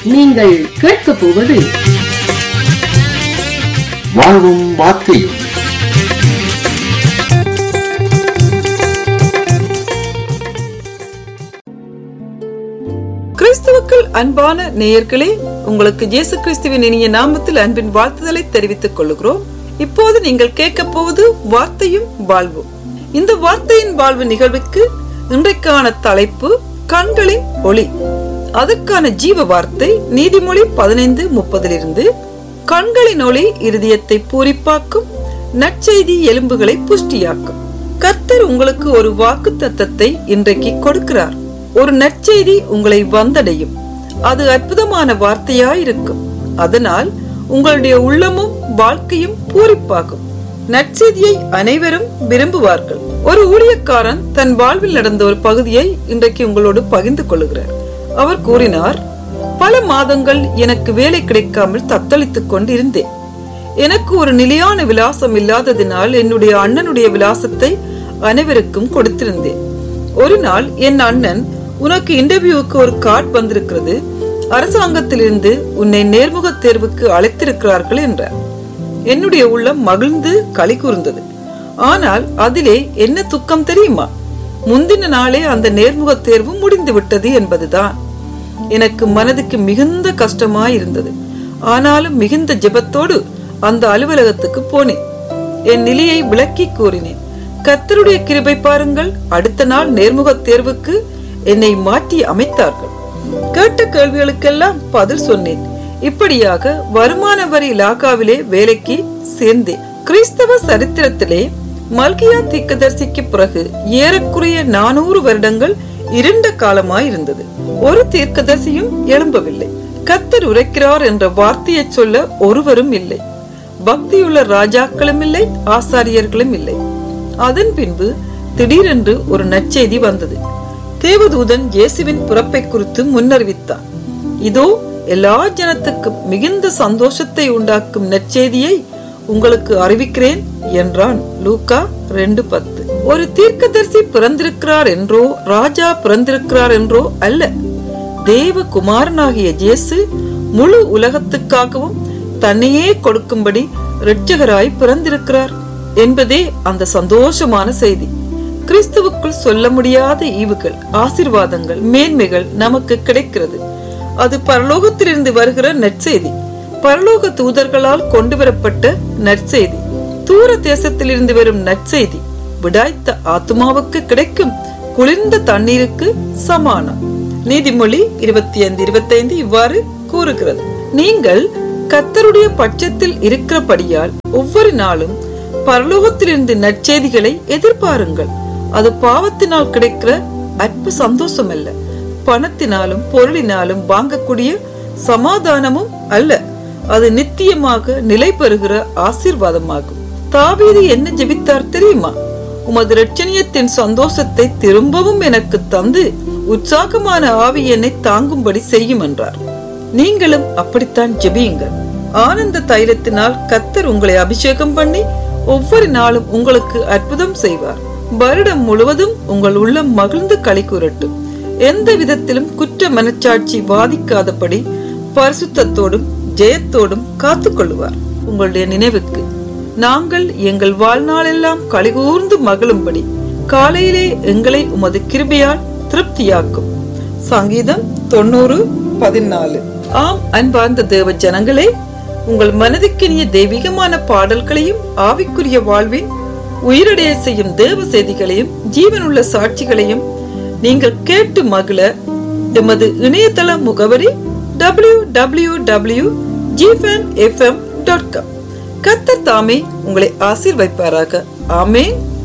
நீங்கள் கேட்கப் போவது வாழ்வும் வார்த்தையும் கிறிஸ்துவுக்குள் அன்பான நேயர்களே உங்களுக்கு இயேசு கிறிஸ்துவின் இனிய நாமத்தில் அன்பின் வாழ்த்துதலை தெரிவித்துக் கொள்கிறோம் இப்போது நீங்கள் கேட்க போவது வார்த்தையும் வாழ்வும் இந்த வார்த்தையின் வாழ்வு நிகழ்வுக்கு இன்றைக்கான தலைப்பு கண்களின் ஒளி அதற்கான ஜீவ வார்த்தை நீதிமொழி பதினைந்து முப்பதிலிருந்து கண்களின் ஒளி இருதயத்தை பூரிப்பாக்கும் நற்செய்தி எலும்புகளை புஷ்டியாக்கும் கர்த்தர் உங்களுக்கு ஒரு வாக்கு தத்தத்தை இன்றைக்கு கொடுக்கிறார் ஒரு நற்செய்தி உங்களை வந்தடையும் அது அற்புதமான வார்த்தையாயிருக்கும் அதனால் உங்களுடைய உள்ளமும் வாழ்க்கையும் பூரிப்பாகும் நற்செய்தியை அனைவரும் விரும்புவார்கள் ஒரு ஊழியக்காரன் தன் வாழ்வில் நடந்த ஒரு பகுதியை இன்றைக்கு உங்களோடு பகிர்ந்து கொள்கிறார் அவர் கூறினார் பல மாதங்கள் எனக்கு வேலை கிடைக்காமல் தத்தளித்துக் கொண்டிருந்தேன் எனக்கு ஒரு நிலையான விலாசம் இல்லாததினால் என்னுடைய அண்ணனுடைய விலாசத்தை அனைவருக்கும் கொடுத்திருந்தேன் ஒரு நாள் என் அண்ணன் உனக்கு இன்டர்வியூவுக்கு ஒரு கார்டு வந்திருக்கிறது அரசாங்கத்திலிருந்து உன்னை நேர்முக தேர்வுக்கு அழைத்திருக்கிறார்கள் என்றார் என்னுடைய உள்ளம் மகிழ்ந்து களி கூர்ந்தது ஆனால் அதிலே என்ன துக்கம் தெரியுமா முந்தின நாளே அந்த நேர்முக தேர்வு முடிந்து விட்டது என்பதுதான் எனக்கு மனதுக்கு மிகுந்த கஷ்டமாய் இருந்தது ஆனாலும் மிகுந்த ஜெபத்தோடு அந்த அலுவலகத்துக்கு போனேன் என் நிலையை விளக்கி கூறினேன் கத்தருடைய கிருபை பாருங்கள் அடுத்த நாள் நேர்முக தேர்வுக்கு என்னை மாற்றி அமைத்தார்கள் கேட்ட கேள்விகளுக்கெல்லாம் பதில் சொன்னேன் இப்படியாக வருமான வரி இலாகாவிலே வேலைக்கு சேர்ந்தேன் கிறிஸ்தவ சரித்திரத்திலே மல்கியா தீர்க்கதரிசிக்கு பிறகு ஏறக்குறைய நானூறு வருடங்கள் இருண்ட காலமாயிருந்தது ஒரு தீர்க்கதரிசியும் எழும்பவில்லை கத்தர் உரைக்கிறார் என்ற வார்த்தையை சொல்ல ஒருவரும் இல்லை பக்தியுள்ள ராஜாக்களும் இல்லை ஆசாரியர்களும் இல்லை அதன் பின்பு திடீரென்று ஒரு நற்செய்தி வந்தது தேவதூதன் இயேசுவின் பிறப்பை குறித்து முன்னறிவித்தான் இதோ எல்லா ஜனத்துக்கும் மிகுந்த சந்தோஷத்தை உண்டாக்கும் நற்செய்தியை உங்களுக்கு அறிவிக்கிறேன் என்றான் லூக்கா ரெண்டு பத்து ஒரு தீர்க்கதரிசி பிறந்திருக்கிறார் என்றோ ராஜா பிறந்திருக்கிறார் என்றோ அல்ல தேவ குமாரனாகிய இயேசு முழு உலகத்துக்காகவும் தன்னையே கொடுக்கும்படி இரட்சகராய் பிறந்திருக்கிறார் என்பதே அந்த சந்தோஷமான செய்தி கிறிஸ்துவுக்குள் சொல்ல முடியாத ஈவுகள் ஆசிர்வாதங்கள் மேன்மைகள் நமக்கு கிடைக்கிறது அது பரலோகத்திலிருந்து வருகிற நற்செய்தி பரலோக தூதர்களால் கொண்டு வரப்பட்ட நற்செய்தி தூர தேசத்திலிருந்து வரும் நற்செய்தி விடாய்த்த ஆத்மாவுக்கு கிடைக்கும் குளிர்ந்த தண்ணீருக்கு சமானம் நீதிமொழி இருபத்தி ஐந்து இருபத்தி ஐந்து இவ்வாறு கூறுகிறது நீங்கள் கத்தருடைய பட்சத்தில் இருக்கிறபடியால் ஒவ்வொரு நாளும் பரலோகத்திலிருந்து நற்செய்திகளை எதிர்பாருங்கள் அது பாவத்தினால் கிடைக்கிற அற்ப சந்தோஷம் அல்ல பணத்தினாலும் பொருளினாலும் வாங்கக்கூடிய சமாதானமும் அல்ல அது நித்தியமாக நிலை பெறுகிற ஆசீர்வாதமாகும் தாவீது என்ன ஜெபித்தார் தெரியுமா உமது இரட்சணியத்தின் சந்தோஷத்தை திரும்பவும் எனக்கு தந்து உற்சாகமான ஆவி என்னை தாங்கும்படி செய்யும் என்றார் நீங்களும் அப்படித்தான் ஜெபியுங்கள் ஆனந்த தைலத்தினால் கத்தர் உங்களை அபிஷேகம் பண்ணி ஒவ்வொரு நாளும் உங்களுக்கு அற்புதம் செய்வார் வருடம் முழுவதும் உங்கள் உள்ளம் மகிழ்ந்து களி கூறட்டும் எந்த விதத்திலும் குற்ற மனச்சாட்சி பாதிக்காதபடி பரிசுத்தத்தோடும் ஜெயத்தோடும் காத்துக்கொள்ளுவார் உங்களுடைய நினைவுக்கு நாங்கள் எங்கள் வாழ்நாளெல்லாம் கலிகூர்ந்து மகிழும்படி காலையிலே எங்களை உமது கிருபையால் திருப்தியாக்கும் சங்கீதம் தொண்ணூறு பதினாலு ஆம் அன்பார்ந்த தேவ ஜனங்களே உங்கள் மனதுக்கினிய தெய்வீகமான பாடல்களையும் ஆவிக்குரிய வாழ்வின் உயிரடைய செய்யும் தேவ செய்திகளையும் ஜீவனுள்ள சாட்சிகளையும் நீங்கள் கேட்டு மகிழ எமது இணையதள முகவரி டபிள்யூ டபிள்யூ டபிள்யூ ஜிஃபன் எஃப்எம் டாட் காம் கத்தர் தாமே உங்களை ஆசீர்வைப்பாராக ஆமேன்